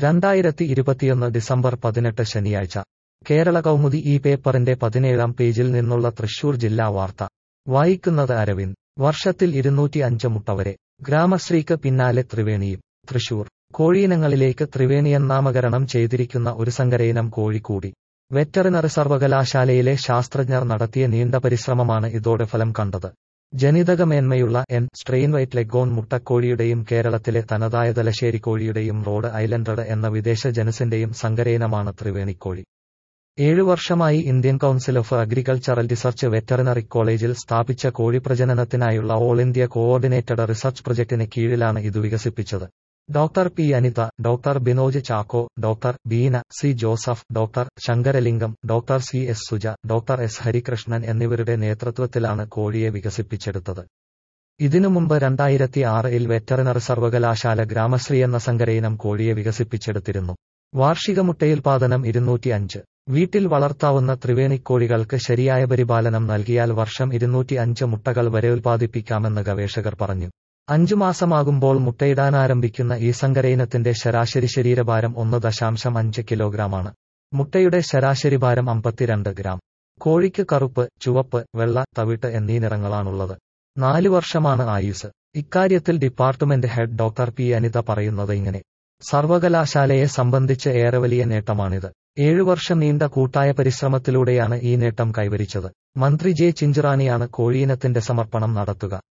രണ്ടായിരത്തി ഇരുപത്തിയൊന്ന് ഡിസംബർ പതിനെട്ട് ശനിയാഴ്ച കേരള കൗമുദി ഈ പേപ്പറിന്റെ പതിനേഴാം പേജിൽ നിന്നുള്ള തൃശൂർ ജില്ലാ വാർത്ത വായിക്കുന്നത് അരവിന്ദ് വർഷത്തിൽ ഇരുന്നൂറ്റി അഞ്ച് മുട്ട വരെ ഗ്രാമശ്രീക്ക് പിന്നാലെ ത്രിവേണിയും തൃശൂർ കോഴിയിനങ്ങളിലേക്ക് ത്രിവേണിയൻ നാമകരണം ചെയ്തിരിക്കുന്ന ഒരു സങ്കരയിനം കോഴി കൂടി വെറ്ററിനറി സർവകലാശാലയിലെ ശാസ്ത്രജ്ഞർ നടത്തിയ നീണ്ട പരിശ്രമമാണ് ഇതോടെ ഫലം കണ്ടത് ജനിതകമേന്മയുള്ള എൻ സ്ട്രെയിൻ വൈറ്റ് ലെഗോൺ മുട്ടക്കോഴിയുടെയും കേരളത്തിലെ തനതായ തലശ്ശേരി കോഴിയുടെയും റോഡ് ഐലൻഡഡ് എന്ന വിദേശ ജനസിന്റെയും സങ്കരയിനമാണ് ത്രിവേണിക്കോഴി ഏഴു വർഷമായി Indian council of agricultural research veterinary കോളേജിൽ സ്ഥാപിച്ച കോഴി പ്രജനനത്തിനായുള്ള ഓൾ ഇന്ത്യ കോഓർഡിനേറ്റഡ് റിസർച്ച് പ്രൊജക്ടിന് കീഴിലാണ് ഇത് വികസിപ്പിച്ചത് doctor P Anitha doctor Binoj Chacko doctor Beena C Joseph doctor Sankaralingam doctor C S Suja doctor S Harikrishnan എന്നിവരുടെ നേതൃത്വത്തിലാണ് കോഴിയെ വികസിപ്പിച്ചെടുത്തത് ഇതിനു മുമ്പ് രണ്ടായിരത്തി ആറിൽ വെറ്ററിനറി സർവകലാശാല ഗ്രാമശ്രീ എന്ന സങ്കരയിനം കോഴിയെ വികസിപ്പിച്ചെടുത്തിരുന്നു വാർഷിക മുട്ടയുൽപാദനം ഇരുന്നൂറ്റി അഞ്ച് വീട്ടിൽ വളർത്താവുന്ന ത്രിവേണിക്കോഴികൾക്ക് ശരിയായ പരിപാലനം നൽകിയാൽ വർഷം ഇരുന്നൂറ്റി അഞ്ച് മുട്ടകൾ വരെ ഉൽപ്പാദിപ്പിക്കാമെന്ന് ഗവേഷകർ പറഞ്ഞു അഞ്ചു മാസമാകുമ്പോൾ മുട്ടയിടാനാരംഭിക്കുന്ന ഈ സങ്കരയിനത്തിന്റെ ശരാശരി ശരീരഭാരം ഒന്ന് ദശാംശം അഞ്ച് കിലോഗ്രാമാണ് മുട്ടയുടെ ശരാശരി ഭാരം അമ്പത്തിരണ്ട് ഗ്രാം കോഴിക്ക് കറുപ്പ് ചുവപ്പ് വെള്ള തവിട്ട് എന്നീ നിറങ്ങളാണുള്ളത് നാലു വർഷമാണ് ആയുസ് ഇക്കാര്യത്തിൽ department head doctor P Anitha പറയുന്നത് ഇങ്ങനെ സർവകലാശാലയെ സംബന്ധിച്ച് ഏറെ വലിയ നേട്ടമാണിത് ഏഴു വർഷം നീണ്ട കൂട്ടായ പരിശ്രമത്തിലൂടെയാണ് ഈ നേട്ടം കൈവരിച്ചത് മന്ത്രി ജെ ചിഞ്ചുറാണിയാണ് കോഴിയിനത്തിന്റെ സമർപ്പണം നടത്തുക